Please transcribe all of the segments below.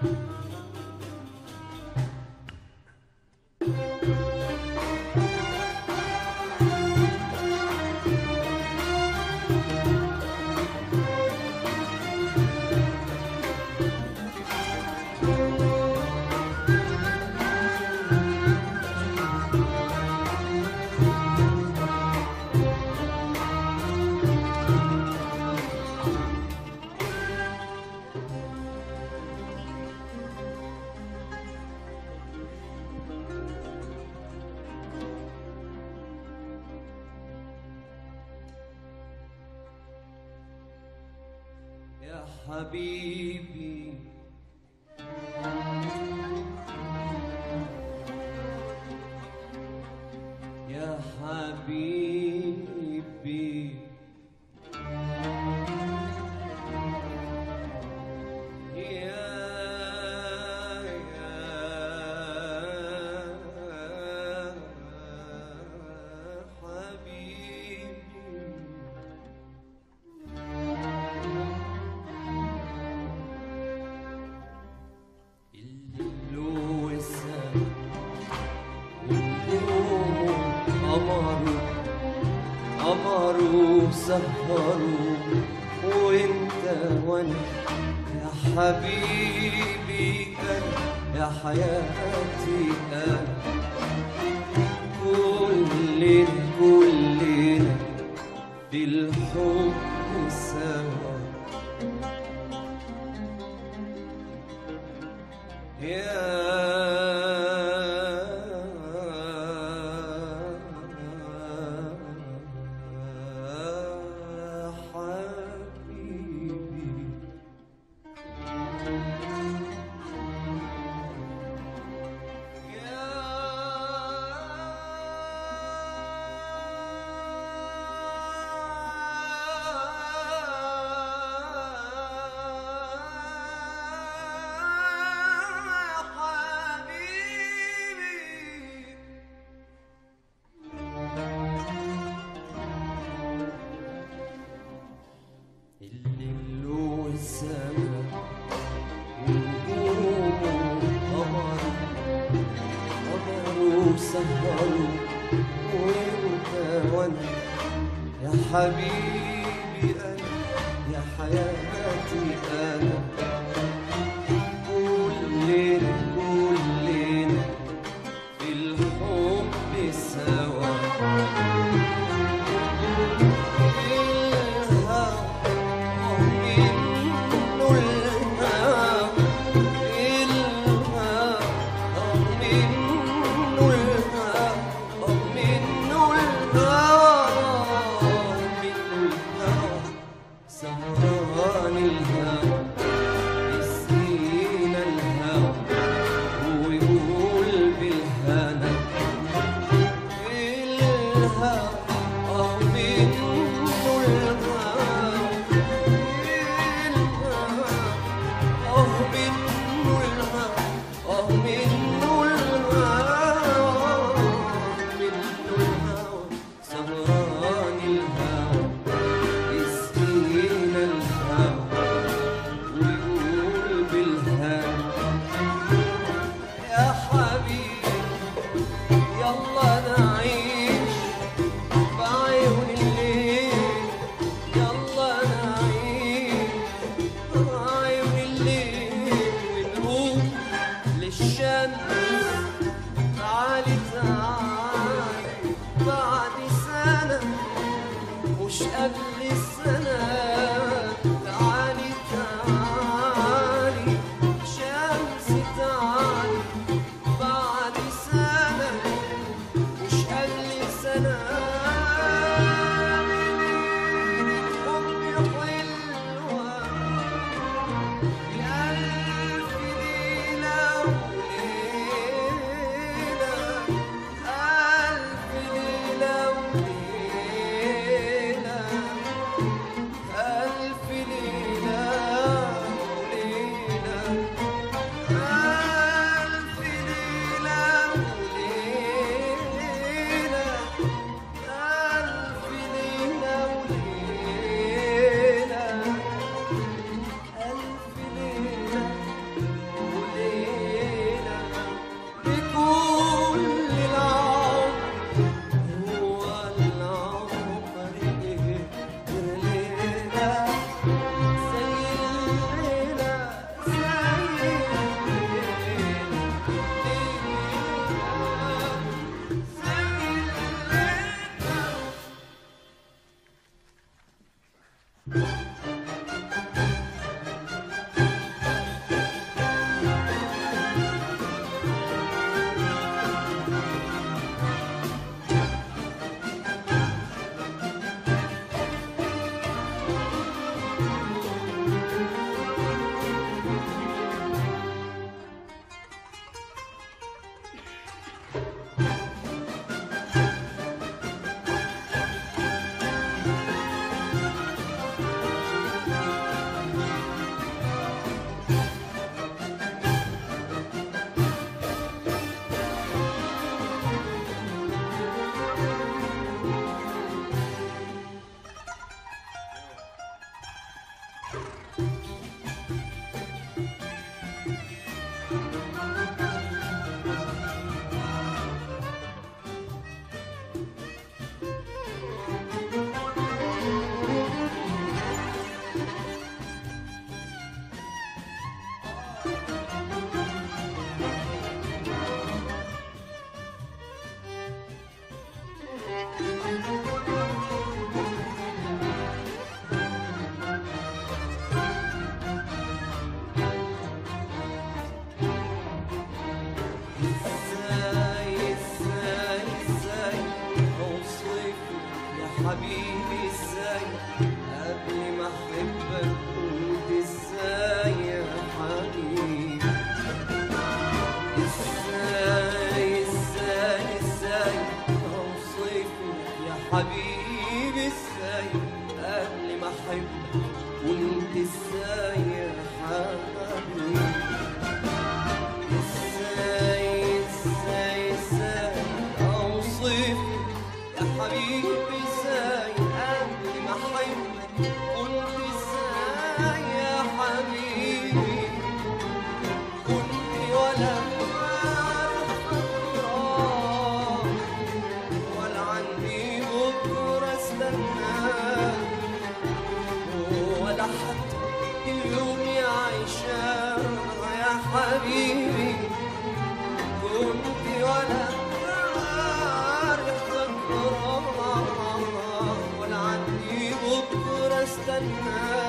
يا حبيبي يا حبيبي يا يا حبيبي الليل والسما ونجوم قمروا قمروا سهروا وانت وانا يا حبيبي انا يا حياتي انا كلنا كلنا في الحب سوا يا حبيبي حبيبي الليل والسما ونجوم قمر قمروا سهروا وانت وانا يا حبيبي انا يا حياتي انا كلنا كلنا في الحب سوا سهران الهوى يسقينا الهوى ويقول بالهنا الهوى آه منه الهوى الهوى آه منه الهوى آه منه الهوى منه الهوى سهران الهوى يسقينا الهوى ويقول بالهنا يا حبيبي يلا نعيش بعيون الليل يلا نعيش بعيون الليل ونقوم للشمس تعالي تعالي بعد سنة مش قبل السنة تعالي تعالي شمس تعالي بعد سنة مش قبل سنة حبي حلوة يا ألف ليلة وليلة ألف ليلة وليلة حبيبي ازاي قبل ما احبك وانت ازاي يا حبيبي ازاي ازاي ازاي اوصف يا حبيبي ازاي قبل ما احبك وانت ازاي يا حبيبي كنت ولا فكران ولا عندي بكرة استنى ولا حتى اليوم يعيشها يا حبيبي كنت ولا عارف فكران ولا عندي بكرة استنى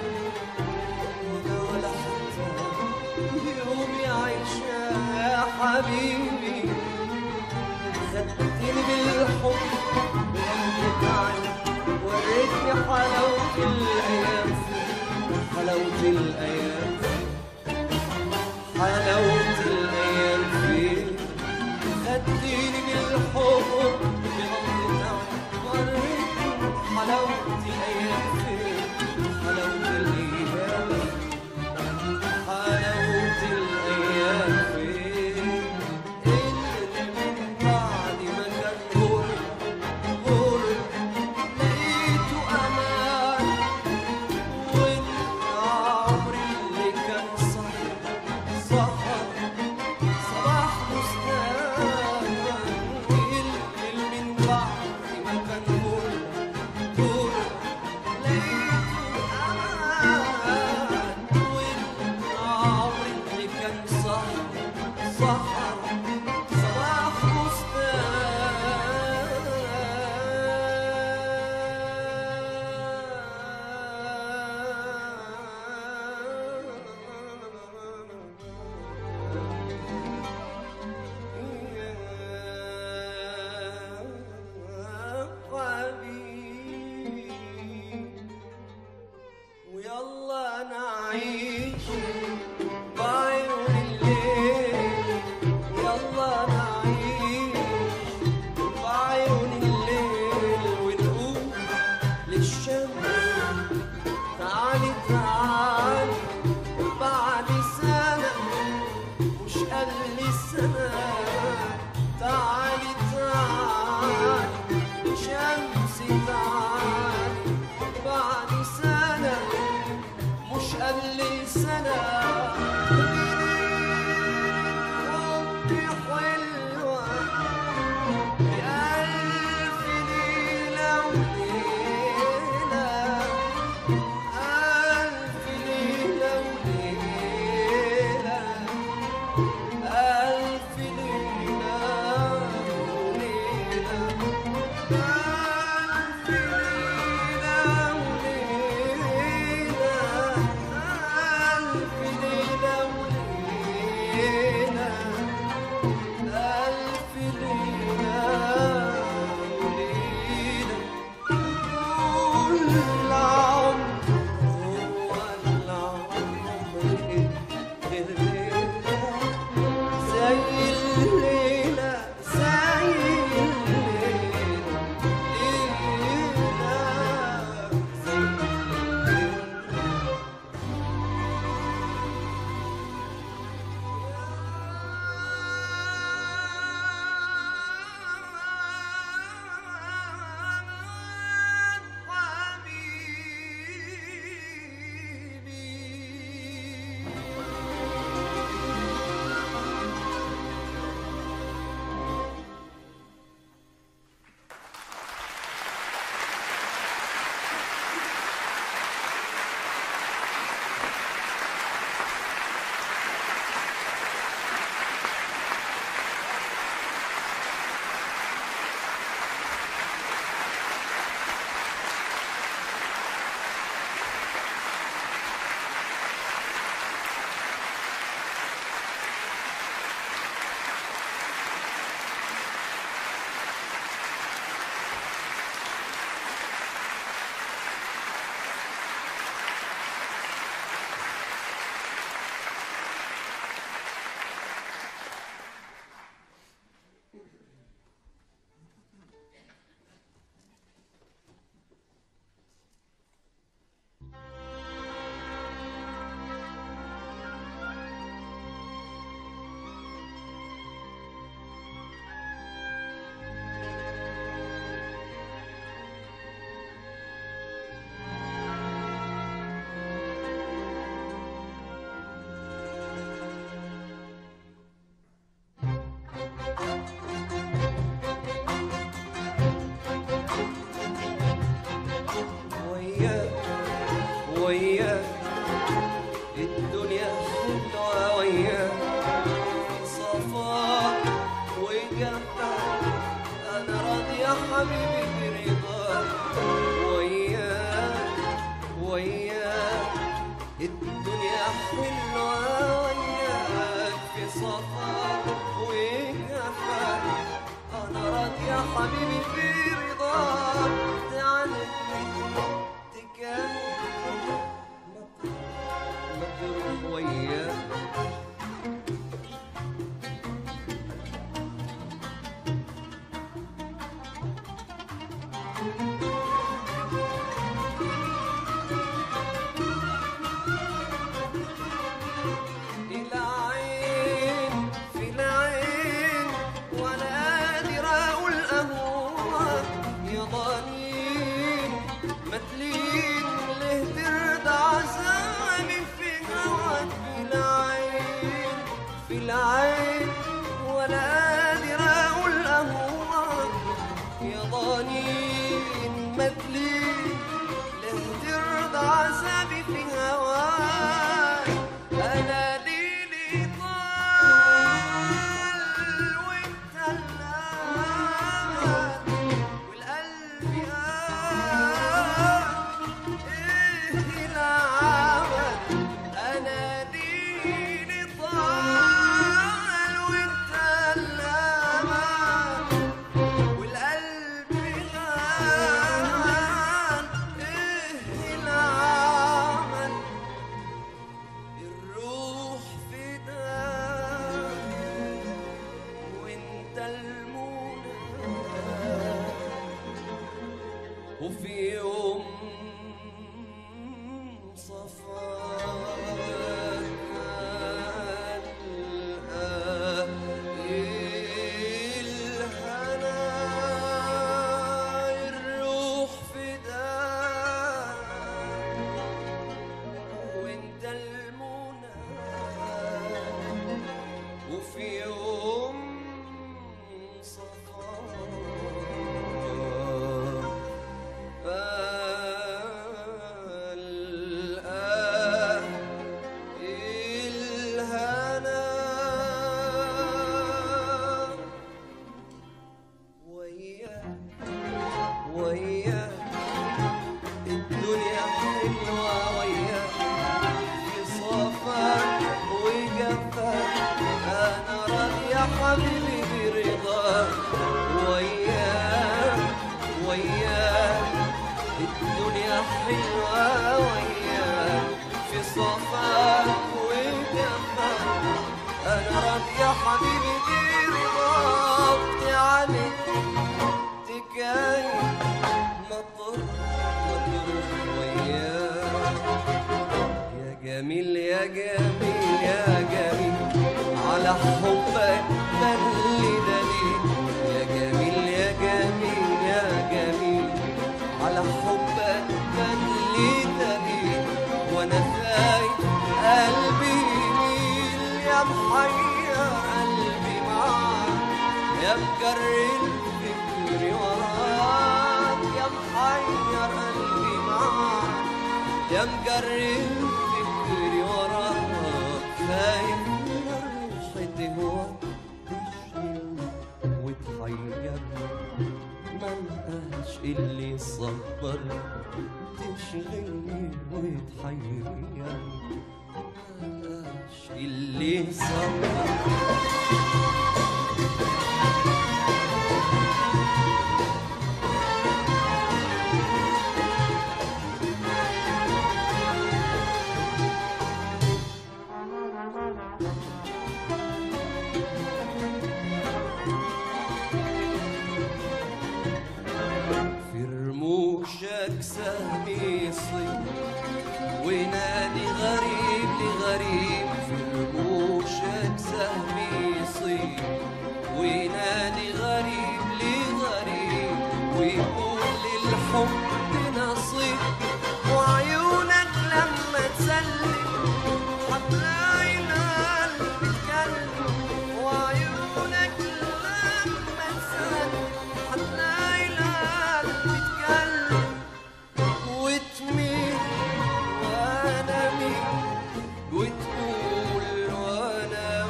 ولا حتى يوم يعيشها يا حبيبي خدتني بالحب وانت تعالي وريتني حلاوة الأيام حلاوة الأيام حلاوة الأيام فين خدتني بالحب بغمضة عين وريتني حلاوة الأيام فين حلاوة الأيام حلاوة الأيام فين اللي من بعد ما كان غرب غرب لقيته أمان وانت عمري اللي كان صح صح يا جميل يا جميل على حبك دلي دليل يا جميل يا جميل يا جميل على حبك دلي دليل وانا خايف قلبي يميل يا محير قلبي معاك يا مجري الفكر وراك يا محير قلبي معاك يا مجري الفكر وراك خايف روحتي هو تشغلني وتحيرني ملقاش اللي صبر تشغلني وتحيرني ملقاش اللي صبر في رموشك سهم يصيب ونادي غريب لغريب في رموشك سهم يصيب ونادي غريب لغريب ويقول للحب نصيب وعيونك لما تسلم هتلاقي القلب اتكلم وعيونك لما تسلم هتلاقي القلب اتكلم وتميل وانا مين وتقول وانا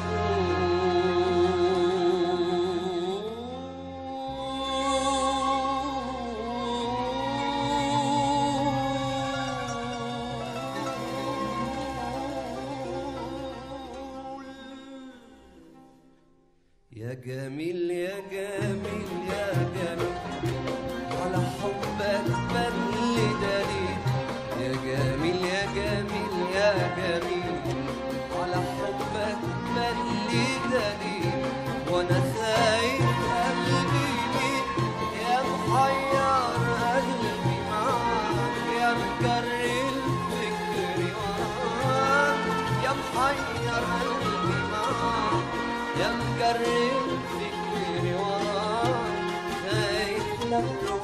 أقول يا جميل يا جميل يا جميل على حبك بل دليل يا جميل يا جميل يا جميل على حبك بل دليل وانا خايف قلبي ليك يا محير قلبي معاك يا مجري الفكر وراك يا محير قلبي معاك يا مجرب فكري وراك خايف لا تروح